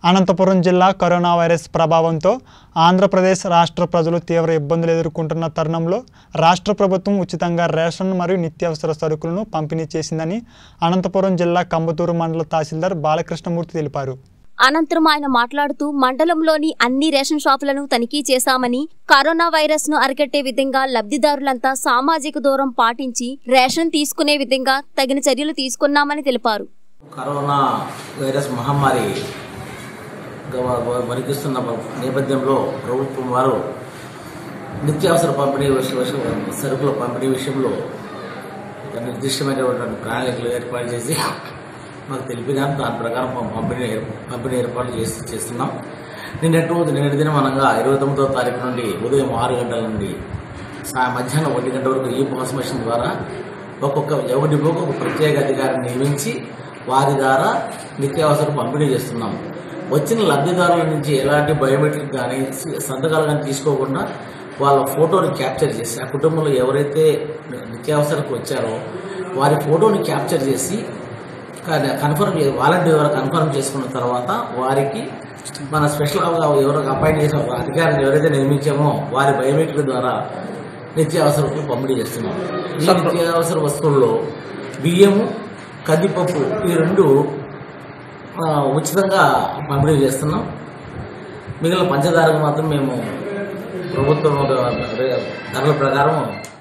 అనంతపురం జిల్లా corona virus ప్రభావంతో ఆంధ్రప్రదేశ్ రాష్ట్ర ప్రజలు తీవ్ర ఇబ్బందులు ఎదుర్కొంటున్న తరుణంలో రాష్ట్ర ప్రభుత్వం ఉచితంగా రేషన్ మరియు నిత్యావసర సరుకులను పంపిణీ చేసిందని అనంతపురం జిల్లా కంబతూరు మండల తహసీల్దార్ బాలకృష్ణమూర్తి తెలిపారు అనంతరం ఆయన మాట్లాడుతూ మండలంలోని అన్ని రేషన్ షాపులను తనిఖీ చేశామని కరోనా వైరస్ ను అరికట్టే విధంగా లబ్ధిదారులంతా సామాజిక దూరం పాటించి రేషన్ తీసుకునే విధంగా తగిన చర్యలు తీసుకున్నామని తెలిపారు కరోనా వైరస్ మహమ్మారి గవ- గవ- వణికిస్తున్న నేపథ్యంలో ప్రభుత్వం వారు నిత్యావసర పంపిణీ విష- విష- సరుకుల పంపిణీ విషయంలో ఒక నిర్దిష్టమైనటువంటి ప్రణాళికలు ఏర్పాటు చేసి మాకు తెలిపినాం దాని ప్రకారం పం- పంపిణీ ఏర్- పంపిణీ ఏర్పాటు చేసి చేస్తున్నాం నిన్నటి రోజు నిన్నటి దినం అనగా ఇరవై తొమ్మిదవ తారీఖు నుండి ఉదయం ఆరు గంటల నుండి సా- మధ్యాహ్నం ఒకటి గంట వరకు ఈ పాస్ మెషిన్ ద్వారా ఒక్కొక్క ఒకటి డిపోకు ఒక ప్రత్యేక అధికారిని నియమించి వారి ద్వారా నిత్యావసరం పంపిణీ చేస్తున్నాం వచ్చిన లబ్ధిదారుల నుంచి ఎలాంటి బయోమెట్రిక్ కానీ సి- సంతకాలు కానీ తీసుకోకుండా వాళ్ళ ఫోటోని క్యాప్చర్ చేసి ఆ కుటుంబంలో ఎవరైతే నిత్యావసరకు వచ్చారో వారి ఫోటోని క్యాప్చర్ చేసి కన్ఫర్మ్ వాలంటీర్ ద్వారా కన్ఫర్మ్ చేసుకున్న తర్వాత వారికి మన స్పెషల్గా ఎవరికి అపాయింట్ చేసిన ఒక అధికారిని ఎవరైతే నిర్మించామో వారి బయోమెట్రిక్ ద్వారా నిత్యావసరాలు పంపిణీ చేస్తున్నాం ఈ నిత్యావసర వస్తువుల్లో బియ్యము కందిపప్పు ఈ రెండు ఆ, ఉచితంగా పంపిణీ చేస్తున్నాం మిగిలిన పంచదారకు మాత్రం మేము ప్రభుత్వం ధరల ప్రకారం